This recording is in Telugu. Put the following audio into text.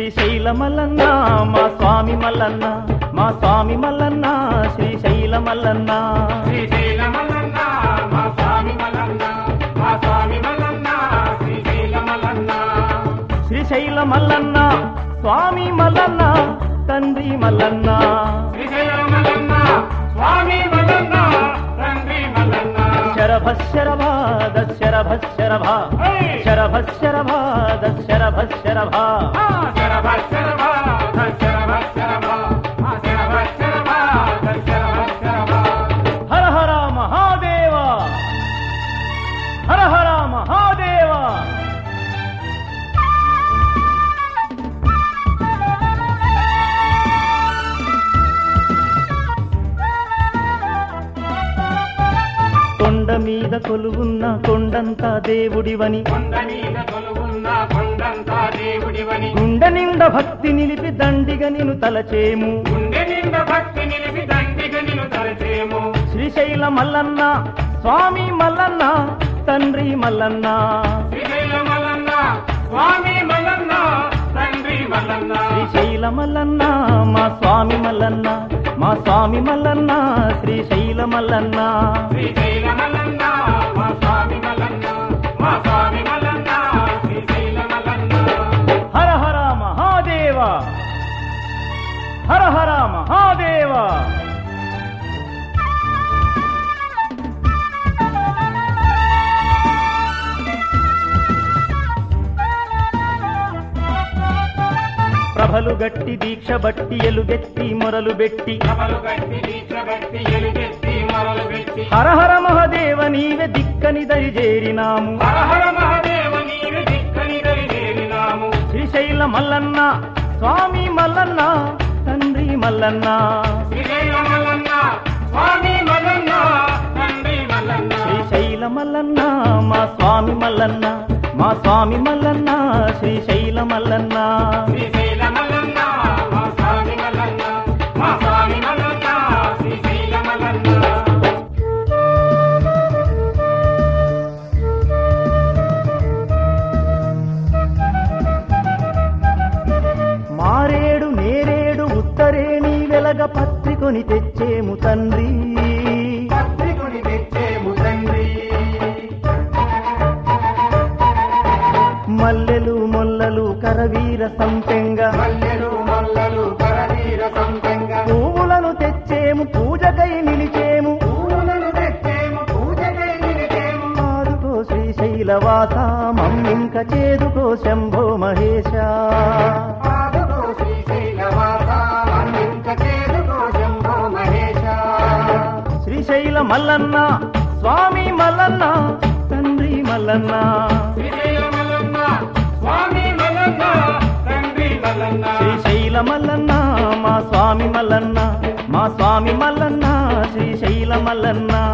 శ్రీశైల మల్లన్న మా స్వామి మల్లన్న మా స్వామి మల్లన్న శ్రీశైల మల్లన్న శ్రీశైల మల్లన్న మా స్వామి మల్లన్న మా స్వామి మల్లన్న శ్రీశైల మల్లన్న శ్రీశైల మల్లన్న స్వామి మల్లన్న తండ్రి మల్లన్న శ్రీశైల మల్లన్న స్వామి మల్లన్న తండ్రి మల్లన్న శరభ శరభ దశరభ శరభ శరభ శరభ దశరభ శరభ ఆ శరభ శరభ శరభ శరభ ఆ శరభ శరభ శరభ శరభ హర హర మహాదేవ హర హర మహాదేవ కొండ మీద కొలువున్న కొండంతా దేవుడివని కొండ మీద కొలువున్న కొండంతా దేవుడివని గుండె నిండా భక్తి నిలిపి దండిగా నిన్ను తలచేము గుండె నిండా భక్తి నిలిపి దండిగా నిన్ను తలచేము శ్రీశైల మల్లన్న స్వామి మల్లన్న తండ్రి మల్లన్న శ్రీశైల మల్లన్న స్వామి మల్లన్న తండ్రి మల్లన్న శ్రీశైల మల్లన్న మా స్వామి మల్లన్న మా స్వామి మల్లన్న శ్రీశైల మల్లన్న శ్రీశైల మల్లన్న మా స్వామి మల్లన్న మా స్వామి మల్లన్న శ్రీశైల మల్లన్న హర హర మహాదేవ హర హర మహాదేవ ప్రభలు గట్టి దీక్ష బట్టి ఎలుగెత్తి మొరలు పెట్టి సభలు గట్టి దీక్ష బట్టి ఎలుగెత్తి మొరలు పెట్టి హర హర మహదేవ నీవే దిక్కని దరిజేరినాము హర హర మహాదేవ నీరు దిక్కని దరిదేవినాము శ్రీశైల మల్లన్న స్వామి మల్లన్న తండ్రి మల్లన్న శ్రీశైల మల్లన్న స్వామి మల్లన్న తండ్రి మల్లన్న శ్రీశైల మల్లన్న మా స్వామి మల్లన్న మా స్వామి మల్లన్న శ్రీశైల మల్లన్న శ్రీశైల మల్లన్న మా స్వామి మల్లన్న మా స్వామి మల్లన్న శ్రీశైల మల్లన్న మారేడు నేరేడు ఉత్తరేణి వెలగ పత్రికొని తెచ్చేము తండ్రి పత్రికుని తెచ్చేము తండ్రి మల్లెలు మొల్లలు కరవీర సంపెంగ మల్లెలు మల్లలు కరవీర సంతంగ పువ్వులను తెచ్చేము పూజకై నిలిచేము పూలను తెచ్చేము పూజకై నిలిచేము ఆదుకో శ్రీశైలవాస మమ్మింక చేదుకో శంభో మహేశ ఆదుకో శ్రీశైలవాస మన్నింక చేదుకో శంభో మహేశ శ్రీశైల మల్లన్న స్వామి మల్లన్న తండ్రి మల్లన్న శ్రీశైల మల్లన్న స్వామి మల్లన్న తండ్రి మల్లన్న శ్రీశైల మల్లన్న మా స్వామి మల్లన్న మా స్వామి మల్లన్న శ్రీశైల మల్లన్న